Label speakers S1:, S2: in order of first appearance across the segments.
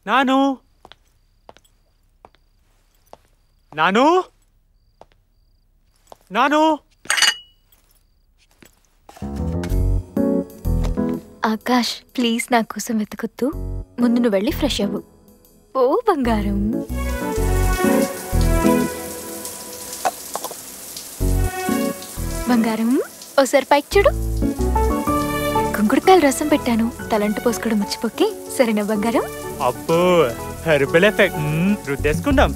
S1: నాను నాను నాను
S2: ఆకాష్ ప్లీజ్ నా కోసం వెతకొద్దు ముందు నువ్వు వెళ్ళి ఫ్రెష్ అవ్వు ఓ బంగారం బంగారం ఓసారి పైకి చూడు కుంకుడుకాయల రసం పెట్టాను తలంటు పోసుకోవడం మర్చిపోకి సరేనా బంగారం
S1: అబ్బో హెర్బల్ ఎఫెక్ట్ మ్మ్, రుద్దేసుకుందాం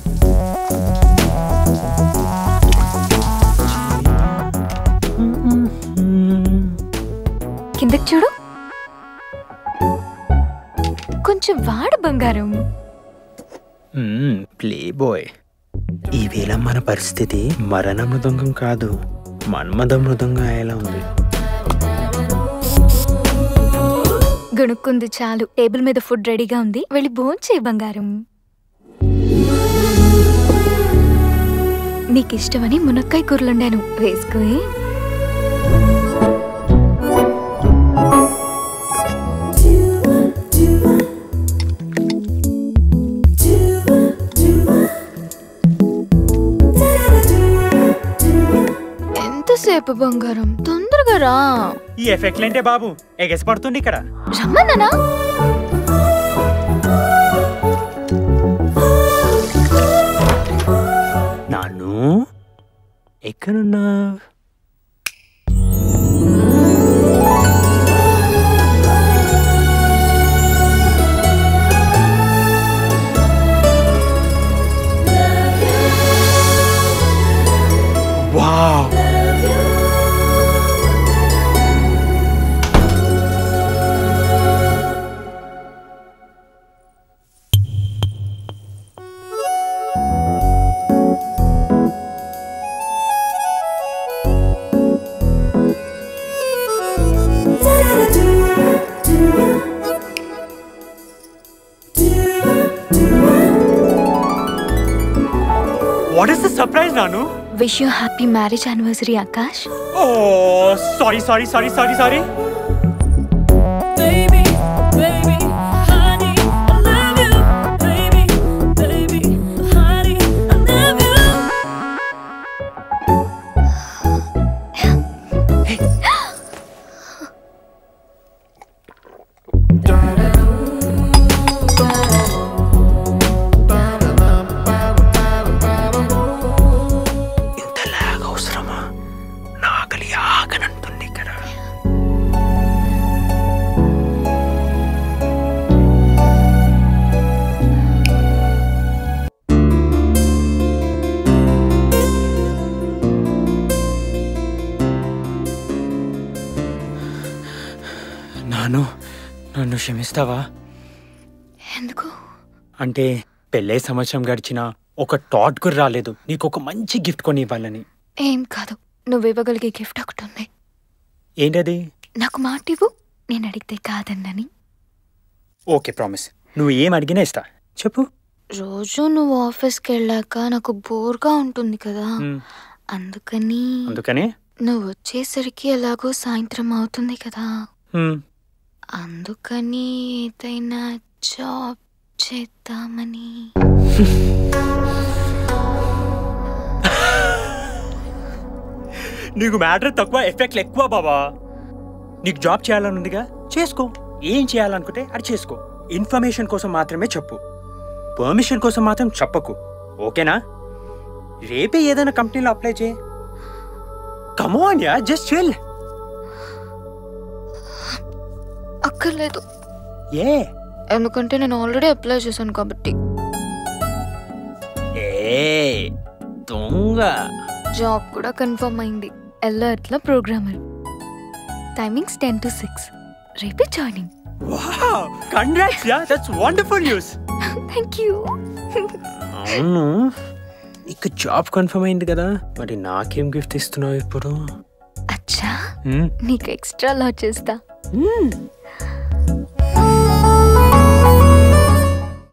S2: కిందకి చూడు కొంచెం వాడు బంగారం
S1: ప్లే బాయ్ ఈ వేళ మన పరిస్థితి మరణ మృదంగం కాదు మన్మథ మృదంగం అయ్యేలా ఉంది
S2: గణుక్కుంది చాలు టేబుల్ మీద ఫుడ్ రెడీగా ఉంది వెళ్ళి భోంచే బంగారం నీకు ఇష్టమని మునక్కాయ కూరలుండాను వేసుకోయి ఎంతసేపు బంగారం తొందరగా రా
S1: ఈ ఎఫెక్ట్ ఏంటే బాబు ఎగసి పడుతుంది ఇక్కడ
S2: రమ్మన్నానా
S1: నాను ఎక్కడున్నా wow what is the surprise నాను
S2: wish you happy marriage anniversary Akash
S1: oh sorry sorry sorry sorry sorry
S3: Baby, baby, honey, I love you. Baby, baby, honey, I love you.
S1: ఇంతలాగా అవసరమా నాకలి ఆగనంటుంది ఇక్కడ నాను నన్ను క్షమిస్తావా
S2: ఎందుకు
S1: అంటే పెళ్ళై సంవత్సరం గడిచిన ఒక టాట్ కూడా రాలేదు నీకు ఒక మంచి గిఫ్ట్ కొని ఇవ్వాలని
S2: ఏం కాదు నువ్వు ఇవ్వగలిగే గిఫ్ట్ ఒకటి ఉంది
S1: ఏంటది
S2: నాకు మాట ఇవ్వు నేను అడిగితే కాదన్నని
S1: ఓకే ప్రామిస్ నువ్వు ఏం అడిగినా ఇస్తా చెప్పు
S2: రోజు నువ్వు ఆఫీస్కి వెళ్ళాక నాకు బోర్గా ఉంటుంది కదా
S1: మ్,
S2: అందుకని
S1: అందుకని
S2: నువ్వు వచ్చేసరికి ఎలాగో సాయంత్రం అవుతుంది కదా
S1: మ్,
S2: అందుకని ఏదైనా జాబ్ చేద్దామని
S1: నీకు మ్యాటర్ తక్కువ ఎఫెక్ట్లు ఎక్కువ బాబా నీకు జాబ్ చేయాలని ఉందిగా చేసుకో ఏం చేయాలనుకుంటే అది చేసుకో ఇన్ఫర్మేషన్ కోసం మాత్రమే చెప్పు పర్మిషన్ కోసం మాత్రం చెప్పకు ఓకేనా రేపే ఏదైనా కంపెనీలో అప్లై చేయి కమాన్ యా జస్ట్ చిల్
S2: అక్కర్లేదు
S1: ఏ
S2: ఎందుకంటే నేను ఆల్రెడీ అప్లై చేశాను కాబట్టి
S1: ఏ దొంగ
S2: జాబ్ కూడా కన్ఫర్మ్ అయింది ఎల్ఆర్ట్లో programmer timings ten to six రేపే joining
S1: wow congrats yeah that's wonderful news
S2: thank you
S1: అవును ఇక జాబ్ కన్ఫర్మ్ అయింది కదా మరి నాకేం గిఫ్ట్ ఇస్తున్నావు ఇప్పుడు
S2: అచ్చా
S1: హ్మ్?
S2: నీకు ఎక్స్ట్రా లా చేస్తా
S1: హ్మ్.